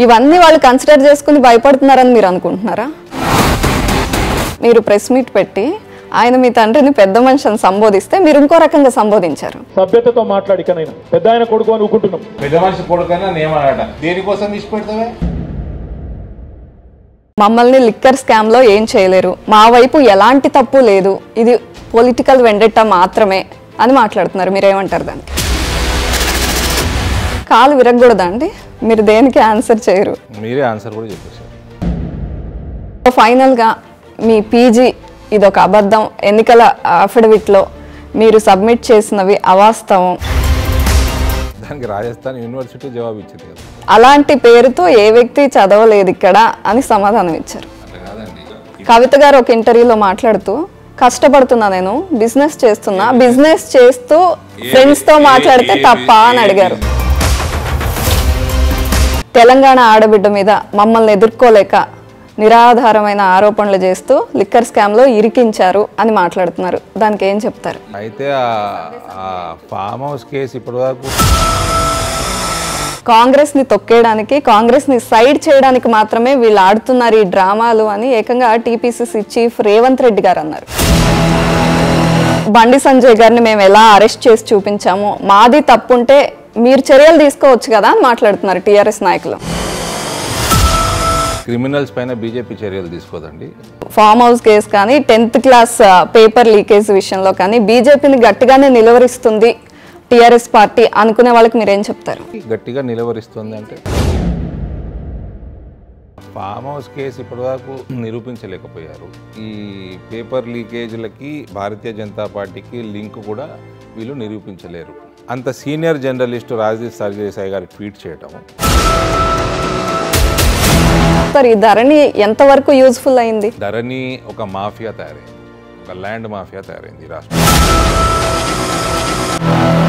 ఇవన్నీ వాళ్ళు కన్సిడర్ చేసుకుని భయపడుతున్నారని మీరు అనుకుంటున్నారా మీరు ప్రెస్ మీట్ పెట్టి ఆయన మీ తండ్రిని పెద్ద మనిషిని సంబోధిస్తే మీరు ఇంకో రకంగా సంబోధించారు సభ్యతతో మాట్లాడికనైనా పెద్ద ఆయన కొడుకు అని ఊకుంటున్నాం పెద్ద మనిషి కొడుకైనా నేమనట దేనికోసం తీసి పెడతావే మమ్మల్ని లిక్కర్ స్కామ్ లో ఏం చేయలేరు మా వైపు ఎలాంటి తప్పు లేదు ఇది పొలిటికల్ వెండెట్టా మాత్రమే అని మాట్లాడుతున్నారు మీరేమంటారు దానికి కాలు విరగకూడదా అండి మీరు దేనికి ఆన్సర్ చేయరు మీరే ఆన్సర్ కూడా చెప్పేశారు ఫైనల్గా మీ పీజీ ఇది ఒక అబద్ధం ఎన్నికల అఫిడవిట్లో మీరు సబ్మిట్ చేసినవి అవాస్తవం దానికి రాజస్థాన్ యూనివర్సిటీ జవాబు ఇచ్చింది కదా అలాంటి పేరుతో ఏ వ్యక్తి చదవలేదు ఇక్కడ అని సమాధానం ఇచ్చారు అట్లా కాదండి కవిత గారు ఒక ఇంటర్వ్యూలో మాట్లాడుతూ కష్టపడుతున్నా నేను బిజినెస్ చేస్తున్నా బిజినెస్ చేస్తూ ఫ్రెండ్స్ తో మాట్లాడితే తప్ప అని అడిగారు తెలంగాణ ఆడబిడ్డ మీద మమ్మల్ని ఎదుర్కోలేక నిరాధారమైన ఆరోపణలు చేస్తూ లిక్కర్ స్కామ్ లో ఇరికించారు అని మాట్లాడుతున్నారు దానికి ఏం చెప్తారు అయితే ఆ- ఆ ఫామ్ హౌస్ కేసు ఇప్పటివరకు కాంగ్రెస్ ని తొక్కేయడానికి కాంగ్రెస్ ని సైడ్ చేయడానికి మాత్రమే వీళ్ళు ఆడుతున్నారు ఈ డ్రామాలు అని ఏకంగా టీపీసీసీ చీఫ్ రేవంత్ రెడ్డి గారు అన్నారు బండి సంజయ్ గారిని మేము ఎలా అరెస్ట్ చేసి చూపించాము మాది తప్పుంటే మీరు చర్యలు తీసుకోవచ్చు కదా అని మాట్లాడుతున్నారు టీఆర్ఎస్ నాయకులు క్రిమినల్స్ పైన బీజేపీ చర్యలు తీసుకోదండి ఫామ్ హౌస్ కేసు కానీ టెన్త్ క్లాస్ పేపర్ లీకేజ్ విషయంలో కానీ బీజేపీని గట్టిగానే నిలువరిస్తుంది టీఆర్ఎస్ పార్టీ అనుకునే వాళ్ళకి మీరేం చెప్తారు గట్టిగా నిలవరిస్తుంది అంటే ఫామ్ హౌస్ కేసు ఇప్పటివరకు నిరూపించలేకపోయారు ఈ పేపర్ లీకేజీలకి భారతీయ జనతా పార్టీకి లింక్ కూడా వీళ్ళు నిరూపించలేరు అంత సీనియర్ జర్నలిస్టు రాజదీప్ సర్జేసాయి గారు ట్వీట్ చేయటం సార్ ఈ ధరణి ఎంతవరకు యూజ్ఫుల్ అయింది ధరణి ఒక మాఫియా తయారైంది ఒక ల్యాండ్ మాఫియా తయారైంది ఈ రాష్ట్రం